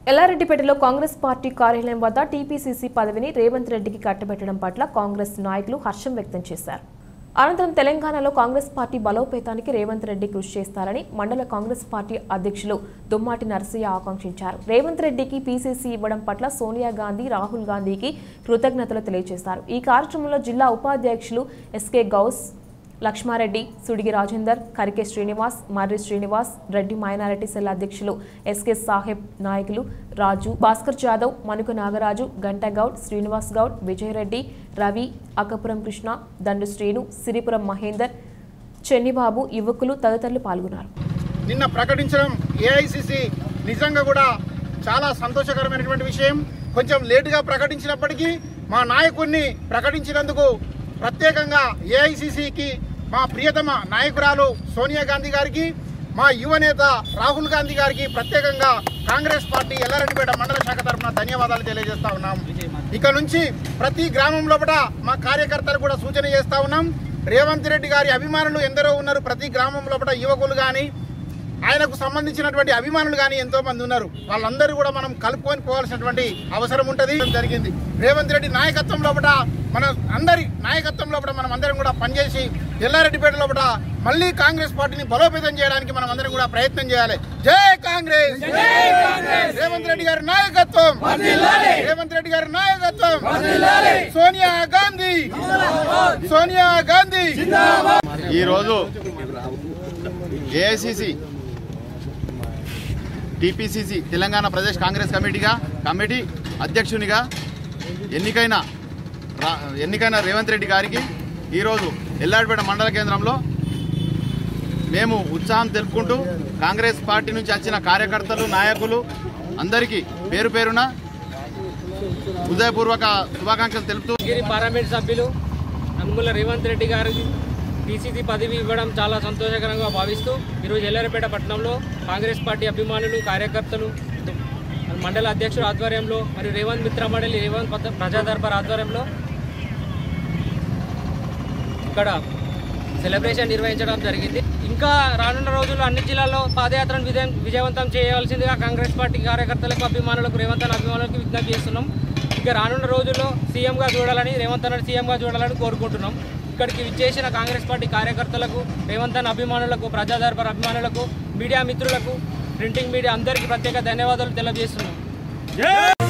ఎల్లారెడ్డిపేటలో Congress party కార్యాలయం వద్ద TPCC పదవిని రేవంత్ రెడ్డికి కట్టబెట్టడం పట్ల కాంగ్రెస్ నాయకులు హర్షం వ్యక్తం చేశారు అనంతరం తెలంగాణలో కాంగ్రెస్ పార్టీ బలోపేతానికి రేవంత్ రెడ్డి కృషి చేస్తారని మండల కాంగ్రెస్ పార్టీ అధ్యక్షులు దుమ్మాటి నరసయ్య ఆకాంక్షించారు రేవంత్ రెడ్డికి పీసీసీ ఇవ్వడం పట్ల సోనియా గాంధీ రాహుల్ గాంధీకి కృతజ్ఞతలు తెలియజేశారు ఈ కార్యక్రమంలో జిల్లా ఉపాధ్యక్షులు SK Ghouse Laxma Reddy Sudigi Rajender Karike Srinivas Marri Srinivas Reddy minority cell అధ్యక్షులు ఎస్కే సాహెబ్ నాయకులు రాజు భాస్కర్ జాదవ్ మనుక నాగరాజు గంటగౌడ్ శ్రీనివాస్ గౌడ్ విజయరెడ్డి రవి అక్కపురం కృష్ణ దండు శ్రీను సిరిపురం మహేందర్ చెన్నిబాబు యువకులు తదితరులు పాల్గొన్నారు నిన్న ప్రకటించడం ఏఐసిసి నిజంగా కూడా చాలా సంతోషకరమైనటువంటి విషయం కొంచెం లేటుగా ప్రకటించినప్పటికీ మా నాయకుడిని ప్రకటించినందుకు ప్రత్యేకంగా ఏఐసిసికి మా ప్రియతమ నాయకురాలు సోనియా గాంధీ గారికి మా యువ నేత రాహుల్ గాంధీ గారికి ప్రత్యేకంగా కాంగ్రెస్ పార్టీ ఎల్లారెడ్డిపేట మండల శాఖ తరఫున ధన్యవాదాలు తెలియజేస్తా ఉన్నాం ఇక నుంచి ప్రతి గ్రామం లోపల మా కార్యకర్తలు కూడా సూచన చేస్తా ఉన్నాం రేవంత్ రెడ్డి గారి అభిమానులు ఎందరో ఉన్నారు ప్రతి గ్రామం లోపల యువకులు కానీ ఆయనకు సంబంధించినటువంటి అభిమానులు కానీ ఎంతో మంది ఉన్నారు వాళ్ళందరూ కూడా మనం కలుపుకొని పోవాల్సినటువంటి అవసరం ఉంటుంది జరిగింది రేవంత్ రెడ్డి నాయకత్వం లోపల మన అందరి నాయకత్వం లోపల మనం అందరం కూడా పనిచేసి ఎల్లారెడ్డిపేట లోపల మళ్ళీ కాంగ్రెస్ పార్టీని బలోపేతం చేయడానికి మనం అందరం కూడా ప్రయత్నం చేయాలి జై కాంగ్రెస్ రేవంత్ రెడ్డి గారి నాయకత్వం రేవంత్ రెడ్డి గారి నాయకత్వం సోనియా గాంధీ సోనియా గాంధీ ఈరోజు ఏఐసిసి టిపిసిసి తెలంగాణ ప్రదేశ్ కాంగ్రెస్ కమిటీగా కమిటీ అధ్యక్షునిగా ఎన్నికైన రా- ఎన్నికైన రేవంత్ రెడ్డి గారికి ఈరోజు ఎల్లాడిపేట మండల కేంద్రంలో మేము ఉత్సాహం తెలుపుకుంటూ కాంగ్రెస్ పార్టీ నుంచి వచ్చిన కార్యకర్తలు నాయకులు అందరికీ పేరు పేరున హృదయపూర్వక శుభాకాంక్షలు తెలుపుతూ గిరి పార్లమెంట్ సభ్యులు అనుముల రేవంత్ రెడ్డి గారికి పీసీసీ పదవి ఇవ్వడం చాలా సంతోషకరంగా భావిస్తూ ఈరోజు ఎల్లారపేట పట్టణంలో కాంగ్రెస్ పార్టీ అభిమానులు కార్యకర్తలు మండల అధ్యక్షుల ఆధ్వర్యంలో మరియు రేవంత్ మిత్ర మండలి రేవంత్ పద- ప్రజా దర్బార్ ఆధ్వర్యంలో ఇక్కడ సెలబ్రేషన్ నిర్వహించడం జరిగింది ఇంకా రానున్న రోజుల్లో అన్ని జిల్లాల్లో పాదయాత్రను విజయం విజయవంతం చేయవలసిందిగా కాంగ్రెస్ పార్టీ కార్యకర్తలకు అభిమానులకు రేవంత్ అన్న అభిమానులకు విజ్ఞప్తి చేస్తున్నాం ఇక రానున్న రోజుల్లో సీఎంగా చూడాలని రేవంత్ అన్న సీఎంగా చూడాలని కోరుకుంటున్నాం ఇక్కడికి విచ్చేసిన కాంగ్రెస్ పార్టీ కార్యకర్తలకు రేవంత్ అన్న అభిమానులకు ప్రజా దర్బార్ అభిమానులకు మీడియా మిత్రులకు ప్రింటింగ్ మీడియా అందరికీ ప్రత్యేక ధన్యవాదాలు తెలియజేస్తున్నాం